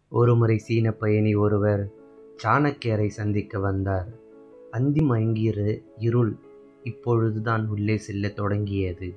ஒருமுறை சீனப் பயணி ஒருவர் சாணக்கியரை சந்திக்க வந்தார். அந்தி மயங்கிய இருள் இப்பொழுதுதான் உள்ளே செல்லத் தொடங்கியது.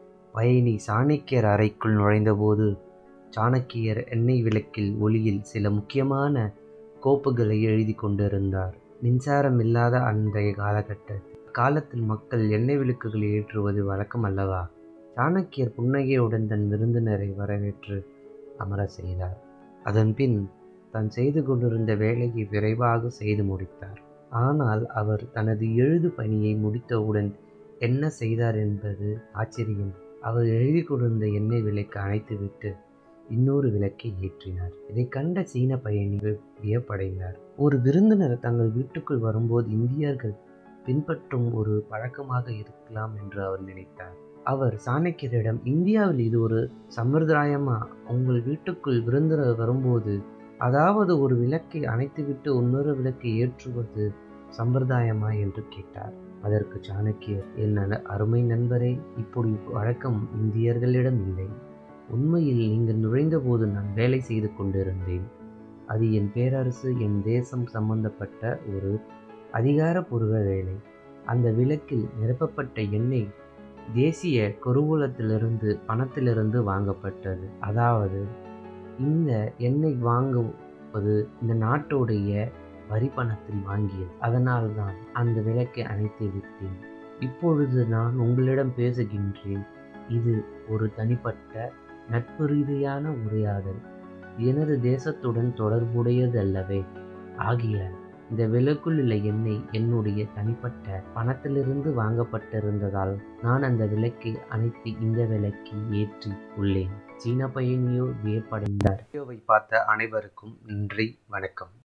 பயணி சாணக்கியர் அறைக்குள் நுழைந்தபோது, சாணக்கியர் எண்ணெய் விளக்கின் ஒளியில் சில முக்கியமான கோப்புகளை எழுதிக் கொண்டிருந்தார். மின்சாரம் இல்லாத அன்றைய காலகட்டத்தில், அக்காலத்தில் மக்கள் எண்ணெய் விளக்குகளை ஏற்றுவது வழக்கம் அல்லவா? சாணக்கியர் புன்னகையுடன் தன் விருந்தினரை வரவேற்று அமரச் செய்தார். அதன்பின் தான் செய்து கொண்டிருந்த வேலையை விரைவாகச் செய்து முடித்தார். ஆனால் அவர் தனது எழுது பணியை முடித்தவுடன் என்ன செய்தார் என்பது ஆச்சரியம். அவர் எழுதிக் கொண்டிருந்த எண்ணெய் விளக்கை அணைத்துவிட்டு இன்னொரு விளக்கை ஏற்றினார். இதைக் கண்ட சீனப் பயணி வியப்படைந்தார். ஒரு விருந்தினர் தங்கள் வீட்டுக்குள் வரும்போது இந்தியர்கள் பின்பற்றும் ஒரு பழக்கமாக இருக்கலாம் என்று அவர் நினைத்தார். அவர் சாணக்கியரிடம், இந்தியாவில் இது ஒரு சம்பிரதாயமா? உங்கள் வீட்டுக்குள் விருந்தினர் வரும்போது, அதாவது ஒரு விளக்கை அணைத்துவிட்டு இன்னொரு விளக்கை ஏற்றுவது சம்பிரதாயமா? என்று கேட்டார். அதற்கு சாணக்கியர், என் அருமை நண்பரே, இப்படி வழக்கம் இந்தியர்களிடம் இல்லை. உண்மையில் நீங்கள் நுழைந்தபோது நான் வேலை செய்து கொண்டிருந்தேன். அது என் பேரரசு, என் தேசம் சம்பந்தப்பட்ட ஒரு அதிகாரப்பூர்வ வேலை. அந்த விளக்கில் நிரப்பப்பட்ட எண்ணெய் தேசிய கருவூலத்திலிருந்து பணத்திலிருந்து வாங்கப்பட்டது. அதாவது இந்த எண்ணெய் வாங்குவது இந்த நாட்டுடைய வரிப்பணத்தில் வாங்கியது. அதனால்தான் அந்த விளக்கை அணைத்து விட்டேன். இப்பொழுது நான் உங்களிடம் பேசுகின்றேன். இது ஒரு தனிப்பட்ட, நட்பு ரீதியான உரையாடல். எனது தேசத்துடன் தொடர்புடையதல்லவே. ஆகையால் இந்த விளக்கிலுள்ள எண்ணெய் என்னுடைய தனிப்பட்ட பணத்திலிருந்து வாங்கப்பட்டிருந்ததால் நான் அந்த விளக்கை அணைத்து இந்த விளக்கை ஏற்றி உள்ளேன். சீனப் பயணியோ வியப்படைந்தார். வீடியோவை பார்த்த அனைவருக்கும் நன்றி, வணக்கம்.